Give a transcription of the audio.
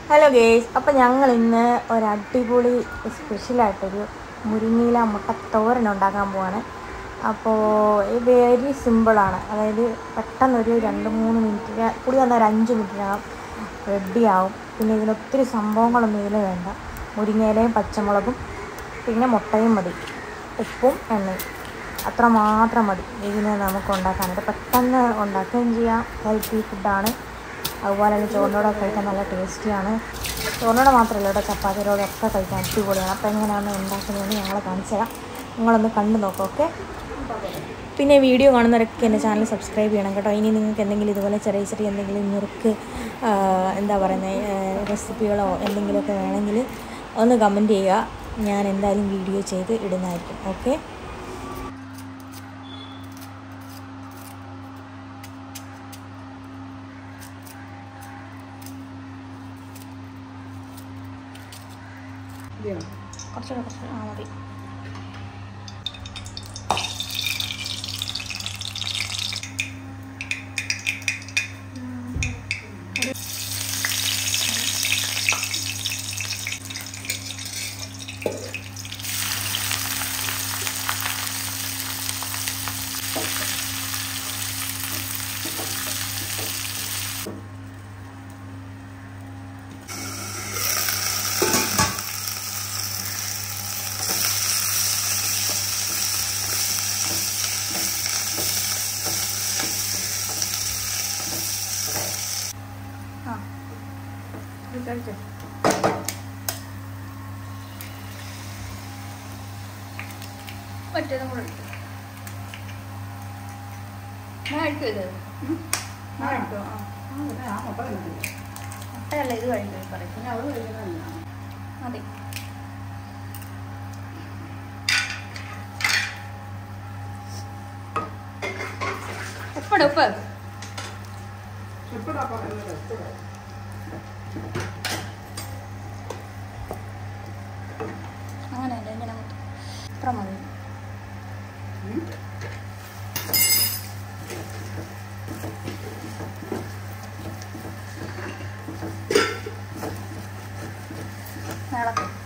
hello guys അപ്പോൾ ഞങ്ങൾ ഇന്ന് ഒരു അടിപൊളി സ്പെഷ്യലായിട്ടൊരു മുരിങ്ങയില മുട്ടത്തോരൻ ഉണ്ടാക്കാൻ പോവാണ് അപ്പോൾ വെരി സിമ്പിളാണ് അതായത് പെട്ടെന്നൊരു രണ്ട് മൂന്ന് മിനിറ്റ് കൂടി വന്ന ഒരു അഞ്ച് മിനിറ്റിനകം റെഡിയാവും പിന്നെ ഇതിന് ഒത്തിരി സംഭവങ്ങളൊന്നും ഇതിൽ വേണ്ട മുരിങ്ങയിലയും പച്ചമുളകും പിന്നെ മുട്ടയും മതി ഉപ്പും എണ്ണയും അത്ര മാത്രം മതി ഇതിന് നമുക്ക് ഉണ്ടാക്കാനായിട്ട് പെട്ടെന്ന് ഉണ്ടാക്കുകയും ചെയ്യാം ഹെൽത്തി ഫുഡാണ് അതുപോലെ തന്നെ ചോറിനോടെ കഴിക്കാൻ നല്ല ടേസ്റ്റിയാണ് ചോറിനോടെ മാത്രമല്ല ഇവിടെ ചപ്പാത്തിയോടെ ഒക്കെ കഴിക്കാൻ അടിപൊളിയാണ് അപ്പോൾ എങ്ങനെയാണ് ഉണ്ടാക്കുന്നതെന്ന് ഞങ്ങൾ കാണിച്ചു തരാം നിങ്ങളൊന്ന് കണ്ടു നോക്കാം ഓക്കെ പിന്നെ വീഡിയോ കാണുന്നവരൊക്കെ എൻ്റെ ചാനൽ സബ്സ്ക്രൈബ് ചെയ്യണം കേട്ടോ ഇനി നിങ്ങൾക്ക് എന്തെങ്കിലും ഇതുപോലെ ചെറിയ ചെറിയ എന്തെങ്കിലും നുറുക്ക് ആ, എന്താ പറയുന്നത് റെസിപ്പികളോ എന്തെങ്കിലുമൊക്കെ വേണമെങ്കിൽ ഒന്ന് കമൻറ്റ് ചെയ്യുക ഞാൻ എന്തായാലും വീഡിയോ ചെയ്ത് ഇടുന്നതായിരിക്കും ഓക്കെ കുറച്ചുകൂടെ കുറച്ച് ആ മതി ആ ഇത് കഴിച്ചോ മറ്റേതും കൂടെ എടുത്തു ഞാൻ കഴിക്കും ഇത് ഞാൻ കഴിക്കും ആ മുട്ടയല്ല ഇത് കഴിക്കും പറയും മതി ഉപ്പട് ഉപ്പ് അങ്ങനെയല്ല ഇങ്ങനെ അങ്ങോട്ട് ഇത്ര മതി ഇളക്കും